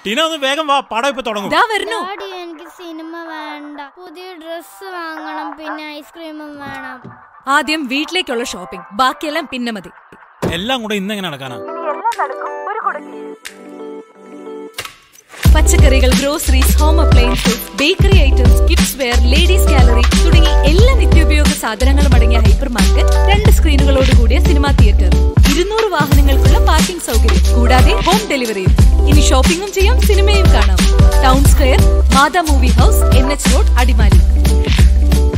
ടീന ഒന്ന് വേഗം വാ പടം ഇപ്പൊ തുടങ്ങും ദാ വരുന്നു ഡാഡി എനിക്ക് സിനിമ വേണ്ട പുതിയ ഡ്രസ്സ് വാങ്ങണം പിന്നെ ഐസ്ക്രീമും വേണം ആദ്യം വീട്ടിലേക്കുള്ള ഷോപ്പിംഗ് ബാക്കിയെല്ലാം പിന്നെ മതി എല്ലാം കൂടെ ഇന്ന് എങ്ങനെ നടക്കാനാ പച്ചക്കറികൾ groceries home appliances bakery items kids wear ladies gallery തുടങ്ങി എല്ലാ നിത്യോപയോഗ സാധനങ്ങളും അടങ്ങിയ ഹൈപ്പർ മാർക്കറ്റ് രണ്ട് സ്ക്രീനുകളോട് കൂടിയ സിനിമാ തിയേറ്റർ ഇരുന്നൂറ് വാഹനങ്ങൾക്കുള്ള പാർക്കിംഗ് സൗകര്യം കൂടാതെ ഹോം ഡെലിവറിയും ഇനി ഷോപ്പിംഗും ചെയ്യാം സിനിമയും കാണാം town square Matha movie house N H road Adimali